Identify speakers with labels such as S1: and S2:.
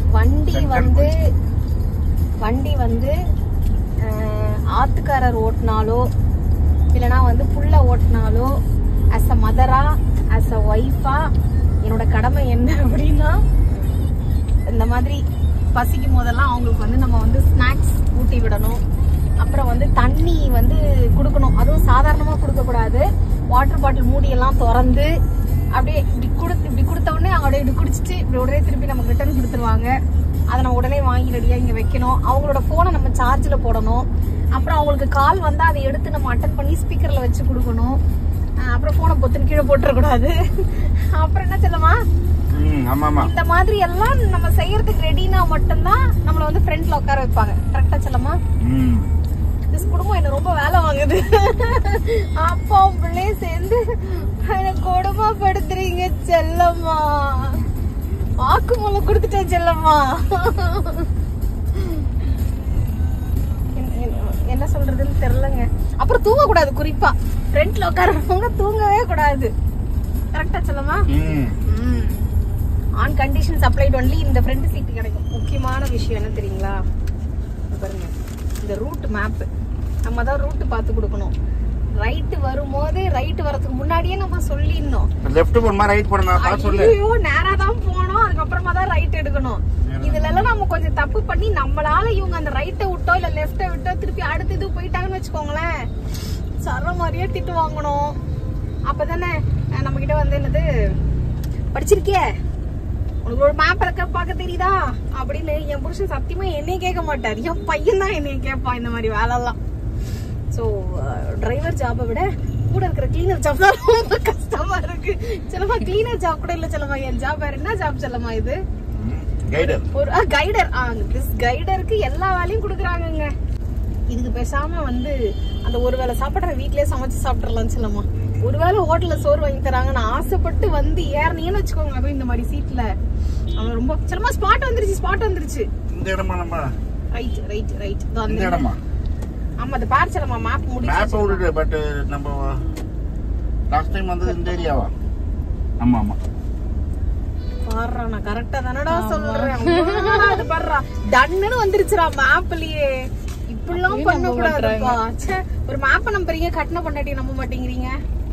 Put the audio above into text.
S1: வண்டி
S2: Center
S1: வந்து வண்டி வந்து அஹ், ஆத்துக்காரர் ஓட்டினாலோ இல்லனா வந்து புள்ள ஓட்டினாலோ as a Mathura as a ஒய்ஃபா என்னோட கடமை என்ன அப்படின்னா இந்த மாதிரி பசிக்கும் போதெல்லாம் அவங்களுக்கு வந்து நம்ம வந்து ஸ்நாக்ஸ் ஊட்டி விடணும் அப்புறம் வந்து தண்ணி வந்து கொடுக்கணும் அதுவும் சாதாரணமா கொடுக்க கூடாது வாட்டர் பாட்டில் மூடியெல்லாம் திறந்து அப்படியே இப்படி கொடுத்து இப்படி கொடுத்த உடனே அப்படியே இப்படி குடிச்சிட்டு இப்படி உடனே திருப்பி நமக்கு ரிட்டர்ன் கொடுத்துருவாங்க அதை நம்ம உடனே வாங்கி ரெடியா இங்க வைக்கணும் அவங்களோட போனை நம்ம சார்ஜ்ல போடணும் அப்புறம் அவங்களுக்கு கால் வந்தா அதை எடுத்து நம்ம அட்டன் பண்ணி ஸ்பீக்கர்ல வச்சு கொடுக்கணும் அஹ் அப்புறம் போனை பொத்துன்னு கீழே போட்டுறக்கூடாது அப்புறம் என்ன சொல்லமா
S2: ம் ஆமா ஆமா
S1: இந்த மாதிரி எல்லாம் நம்ம செய்யறதுக்கு ரெடினா மட்டும்தான் நம்மள வந்து ஃப்ரண்ட்ல உட்கார வைப்பாங்க கரெக்டா சொல்லமா
S2: ம்
S1: திஸ் குடும்பம் என்ன ரொம்ப வேலை வாங்குது அப்பாவும் பிள்ளையும் சேர்ந்து என்ன கொடுமைப்படுத்துறீங்க செல்லம்மா வாக்குமூலம் கொடுத்துட்டேன் செல்லம்மா என்ன- என்ன- என்ன சொல்றதுன்னு தெரியலங்க அப்புறம் தூங்க கூடாது குறிப்பா ஃப்ரண்ட்ல உட்காரவங்க தூங்கவே கூடாது கரெக்டா சொல்லமா
S2: ம்
S1: ஆன் கண்டிஷன்ஸ் அப்ளைட் ஒன்லி இந்த ஃப்ரண்ட் சீட் கிடைக்கும் முக்கியமான விஷயம் என்ன தெரியுங்களா இங்க பாருங்க இந்த ரூட் மேப் நம்ம தான் ரூட் பார்த்து கொடுக்கணும் ரைட் வரும்போது ரைட் வரதுக்கு முன்னாடியே நம்ம சொல்லிடணும்
S2: லெஃப்ட் போணுமா ரைட் போணுமா பார்த்து சொல்லு
S1: ஐயோ நேரா தான் போனோம் அதுக்கப்புறமா தான் ரைட் எடுக்கணும் இதுல எல்லாம் நம்ம கொஞ்சம் தப்பு பண்ணி நம்மளால இவங்க அந்த ரைட்டை விட்டோ இல்ல லெஃப்ட விட்டோ திருப்பி அடுத்த இது போயிட்டாங்கன்னு வச்சுக்கோங்களேன் சர மாதிரியே திட்டு வாங்கணும் அப்பதானே அஹ், நம்ம கிட்ட வந்து என்னது படிச்சிருக்கிய உனக்கு ஒரு மேப் இருக்க பார்க்க தெரியுதா அப்படின்னு என் புருஷன் சத்தியமா என்னைய கேட்க மாட்டார் என் பையன் தான் என்னைய கேட்பான் இந்த மாதிரி வேலைலாம் ஸோ டிரைவர் ஜாபை விட கூட இருக்கிற கிளீனர் ஜாப் தான் ரொம்ப கஷ்டமா இருக்கு சிலமா கிளீனர் ஜாப் கூட இல்ல சிலமா என் ஜாப் வேற என்ன ஜாப் செல்லமா இது
S2: கைடர்
S1: ஒரு கைடர் திஸ் கைடருக்கு எல்லா வேலையும் கொடுக்குறாங்கங்க இதுக்கு பேசாம வந்து அந்த ஒரு வேளை சாப்பிடுற வீட்லயே சமைச்சு சாப்பிட்டுறலாம் செல்லமா ஒருவேளை ஹோட்டல்ல சோறு வாங்கி தராங்க நான் ஆசைப்பட்டு வந்து ஏறினீங்கன்னு வச்சுக்கோங்க அதுவும் இந்த மாதிரி சீட்ல அவன் ரொம்ப செல்லமா ஸ்பாட் வந்துருச்சு ஸ்பாட் வந்துருச்சு
S2: இந்த இடமா நம்ம
S1: ரைட் ரைட் ரைட்
S2: இந்த இடமா
S1: ஆமா அது பார் செல்லமா மேப்
S2: மேப்
S1: முடிச்சு
S2: விட்டுட்டு பட் நம்ம லாஸ்ட் டைம் வந்தது இந்த ஏரியாவா ஆமா ஆமா
S1: பாடுறா நான் கரெக்டா தானடா சொல்றேன் உன்னோட அது பாடுறா டன்னுன்னு வந்துருச்சுடா மேப்லயே இப்படிலாம் பண்ண கூடாதுப்பா ச்சே ஒரு மேப்ப நம்புறீங்க கட்டின பொண்டாட்டி நம்ப மாட்டேங்கிறீங்க